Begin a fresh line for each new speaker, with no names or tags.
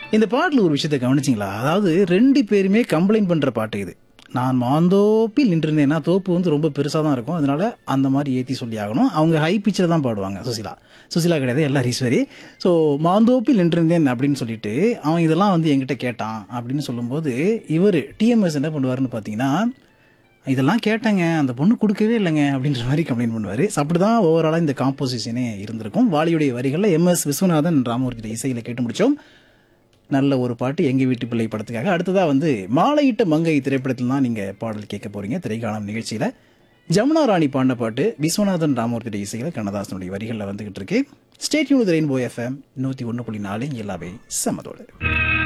இந்த பாட்டில் ஒரு விஷயத்தை கவனிச்சிங்களா அதாவது ரெண்டு பேருமே கம்ப்ளைண்ட் பண்ணுற பாட்டு இது நான் மாந்தோப்பில் நின்றிருந்தேன்னா தோப்பு வந்து ரொம்ப பெருசாக தான் இருக்கும் அதனால அந்த மாதிரி ஏற்றி சொல்லி ஆகணும் அவங்க ஹை பிச்சில் தான் பாடுவாங்க சுசிலா சுசிலா கிடையாது எல்லா ஈஸ்வரி ஸோ மாந்தோப்பில் நின்றிருந்தேன் அப்படின்னு சொல்லிட்டு அவன் இதெல்லாம் வந்து என்கிட்ட கேட்டான் அப்படின்னு சொல்லும்போது இவர் டிஎம்எஸ் என்ன பண்ணுவாருன்னு பார்த்தீங்கன்னா இதெல்லாம் கேட்டேங்க அந்த பொண்ணு கொடுக்கவே இல்லைங்க அப்படின்ற மாதிரி கம்ப்ளைண்ட் பண்ணுவார் அப்படி தான் ஓவராலாக இந்த காம்போசிஷனே இருந்திருக்கும் வாலியுடைய வரிகளில் எம்எஸ் விஸ்வநாதன் ராமூர்த்தி இசையில் கேட்டு முடிச்சோம் நல்ல ஒரு பாட்டு எங்கள் வீட்டு பிள்ளை படத்துக்காக அடுத்ததாக வந்து மாலையிட்ட மங்கை திரைப்படத்தில் தான் நீங்கள் பாடல் கேட்க போகிறீங்க திரைக்காலம் நிகழ்ச்சியில் ஜமுனா ராணி பாடின பாட்டு விஸ்வநாதன் ராமூர்த்தி இசையில் கண்ணதாசனுடைய வரிகளில் வந்துகிட்டு இருக்கு ஸ்டேட்யூன் ரெயின்போ எஃப்எம் நூற்றி ஒன்று புள்ளி நாலு எல்லாமே சமதோடு